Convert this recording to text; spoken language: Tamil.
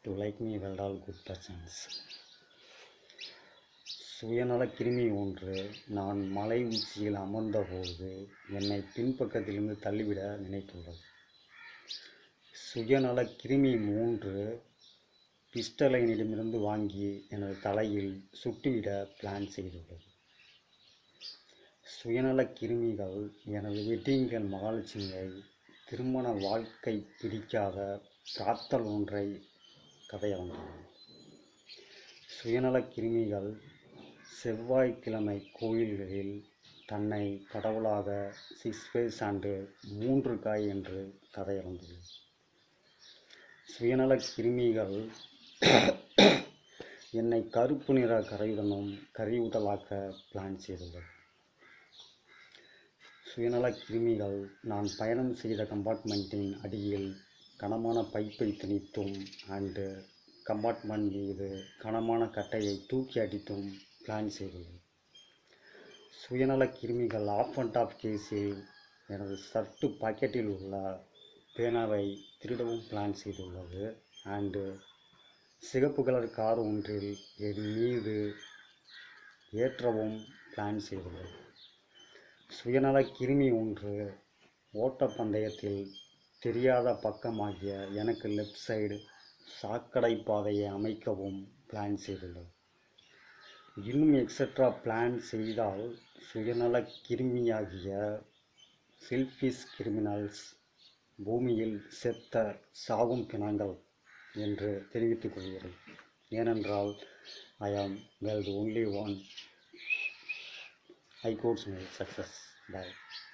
to like me well all good persons. சுயநல கிருமி ஒன்று நான் மலை உச்சியில் அமர்ந்தபோது என்னை பின்பக்கத்திலிருந்து தள்ளிவிட நினைத்துள்ளது சுயநல கிருமி மூன்று பிஸ்டலை என்னிடமிருந்து வாங்கி எனது தலையில் சுட்டுவிட பிளான் செய்துள்ளது சுயநல கிருமிகள் எனது வெட்டிங்கள் மகாலட்சுமியை திருமண வாழ்க்கை பிடிக்காத பிராத்தல் ஒன்றை கதையளந்தது சுயநல கிருமிகள் செவ்வாய்க்கிழமை கோயில்களில் தன்னை கடவுளாக சிக்ஸ் ஃபேஸ் ஆண்டு மூன்று காய் என்று கதையளந்துள்ளது சுயநல கிருமிகள் என்னை கருப்பு நிற கரையுடனும் கரியுடலாக்க பிளான் செய்துள்ளது சுயநல கிருமிகள் நான் பயணம் செய்த கம்பார்ட்மெண்ட்டின் அடியில் கனமான பைப்பை திணித்தும் அண்டு கம்பார்ட்மெண்ட் மீது கனமான கட்டையை தூக்கி அடித்தும் பிளான் செய்துள்ளது சுயநல கிருமிகள் ஆஃப் அண்ட் ஆஃப் கேஸில் எனது சர்ட்டு பாக்கெட்டில் உள்ள பேனாவை திருடவும் பிளான் செய்துள்ளது அண்டு சிகப்பு கலர் கார் ஒன்றில் என் மீது ஏற்றவும் பிளான் செய்துள்ளது சுயநல கிருமி ஒன்று ஓட்டப்பந்தயத்தில் தெரியாத பக்கமாகிய எனக்கு லெஃப்ட் சைடு சாக்கடை பாதையை அமைக்கவும் பிளான் செய்துள்ளது இன்னும் எக்ஸட்ரா பிளான் செய்தால் சுயநல கிருமியாகிய செல்ஃபிஷ் கிரிமினல்ஸ் பூமியில் செத்த சாகும் பிணங்கள் என்று தெரிவித்துக் கொள்கிறேன் ஏனென்றால் I am well only one I coach my success. Bye.